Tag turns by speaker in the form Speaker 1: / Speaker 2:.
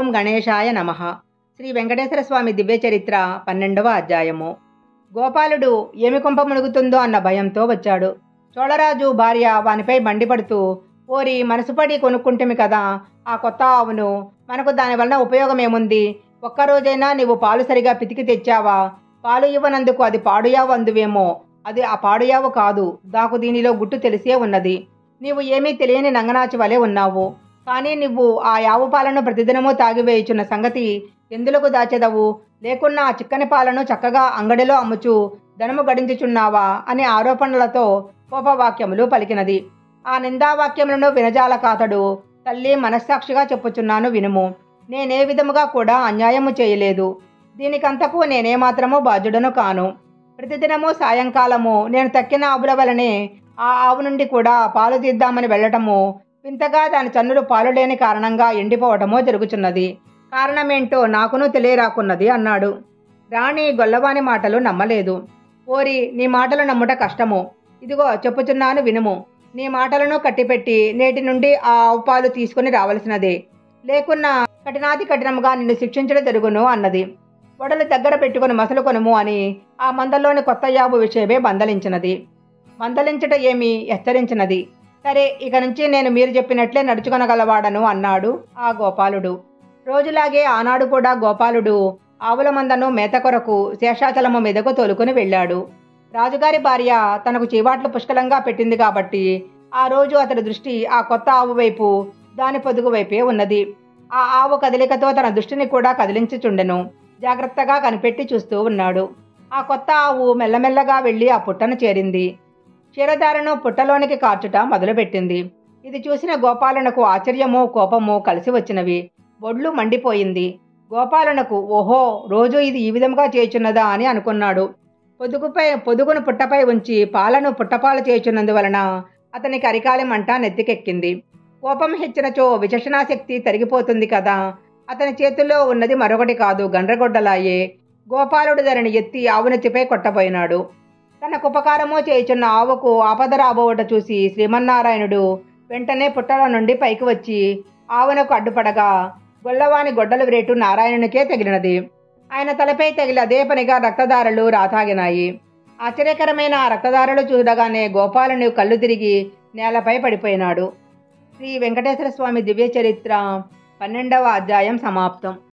Speaker 1: ఓం గణేశాయ నమ శ్రీ వెంకటేశ్వర స్వామి దివ్య చరిత్ర పన్నెండవ అధ్యాయము గోపాలుడు ఏమి కొంప మునుగుతుందో అన్న భయంతో వచ్చాడు చోళరాజు భార్య వానిపై మండిపడుతూ ఓరి మనసుపడి కొనుక్కుంటేమి కదా ఆ కొత్త ఆవును మనకు దానివలన ఉపయోగం ఏముంది ఒక్కరోజైనా నీవు పాలు సరిగా పితికి తెచ్చావా పాలు ఇవ్వనందుకు అది పాడుయావు అందువేమో అది ఆ పాడుయావు కాదు దాకు దీనిలో గుట్టు తెలిసే ఉన్నది నీవు ఏమీ తెలియని నంగనాచి వలె ఉన్నావు కానీ నువ్వు ఆ యావు పాలను ప్రతిదినము తాగివేయుచున్న సంగతి ఎందులకు దాచెదవు లేకున్నా ఆ చిక్కని పాలను చక్కగా అంగడిలో అమ్ముచు ధనము గడించుచున్నావా అనే ఆరోపణలతో కోపవాక్యములు పలికినది ఆ నిందావాక్యములను వినజాల కాతడు తల్లి మనస్సాక్షిగా చెప్పుచున్నాను వినుము నేనే విధముగా కూడా అన్యాయము చేయలేదు దీనికంతకు నేనేమాత్రము బాధ్యుడను కాను ప్రతిదినము సాయంకాలము నేను తక్కిన ఆవుల వలనే ఆ ఆవు నుండి కూడా పాలు తీద్దామని వెళ్ళటము వింతగా దాని చన్నులు పాలు లేని కారణంగా ఎండిపోవటమో జరుగుచున్నది కారణమేంటో నాకును తెలియరాకున్నది అన్నాడు రాణి గొల్లవాని మాటలు నమ్మలేదు ఓరి నీ మాటలు నమ్ముట కష్టము ఇదిగో చెప్పుచున్నాను వినుము నీ మాటలను కట్టిపెట్టి నేటి నుండి ఆ ఆవు పాలు తీసుకుని రావలసినదే లేకున్నా కఠినాతి కఠినముగా నిన్ను శిక్షించడం జరుగును అన్నది వడలు దగ్గర పెట్టుకుని మసలు కొనుము అని ఆ మందల్లోని కొత్త యాబు విషయమే మందలించినది మందలించట ఏమి హెచ్చరించినది సరే ఇక నుంచి నేను మీరు చెప్పినట్లే నడుచుకొనగలవాడను అన్నాడు ఆ గోపాలుడు రోజులాగే ఆనాడు కూడా గోపాలుడు ఆవుల మందను మేత కొరకు శేషాచలము మీదకు తోలుకుని వెళ్ళాడు రాజుగారి భార్య తనకు చీవాట్లు పుష్కలంగా పెట్టింది కాబట్టి ఆ రోజు అతడి దృష్టి ఆ కొత్త ఆవు వైపు దాని పొదుగు వైపే ఉన్నది ఆ ఆవు కదలికతో తన దృష్టిని కూడా కదిలించుచుండెను జాగ్రత్తగా కనిపెట్టి చూస్తూ ఉన్నాడు ఆ కొత్త ఆవు మెల్లమెల్లగా వెళ్ళి ఆ పుట్టను చేరింది క్షీరధారను పుట్టలోనికి కార్చుట మొదలుపెట్టింది ఇది చూసిన గోపాలనకు ఆశ్చర్యమో కోపమో కలిసి వచ్చినవి బొడ్లు మండిపోయింది గోపాలనకు ఓహో రోజు ఇది ఈ విధంగా చేయుచున్నదా అని అనుకున్నాడు పొదుగుపై పొదుగును పుట్టపై ఉంచి పాలను పుట్టపాలు చేయుచున్నందువలన అతనికి అరికాలి మంట నెత్తికెక్కింది కోపం హెచ్చినచో విచక్షణాశక్తి తరిగిపోతుంది కదా అతని చేతుల్లో ఉన్నది మరొకటి కాదు గండ్రగొడ్డలాయే గోపాలుడు ధరని ఎత్తి ఆవునెత్తిపై కొట్టబోయినాడు తనకు ఉపకారమో చేయుచున్న ఆవుకు ఆపద రాబోవట చూసి శ్రీమన్నారాయణుడు వెంటనే పుట్టల నుండి పైకి వచ్చి ఆవునకు అడ్డుపడగా గొల్లవాని గొడ్డల రేటు నారాయణునికే తగిలినది ఆయన తలపై తగిలి అదే పనిగా రక్తదారులు రాతాగినాయి ఆశ్చర్యకరమైన ఆ రక్తదారులు చూడగానే గోపాలుని కళ్ళు తిరిగి నేలపై పడిపోయినాడు శ్రీ వెంకటేశ్వర స్వామి దివ్య చరిత్ర పన్నెండవ అధ్యాయం సమాప్తం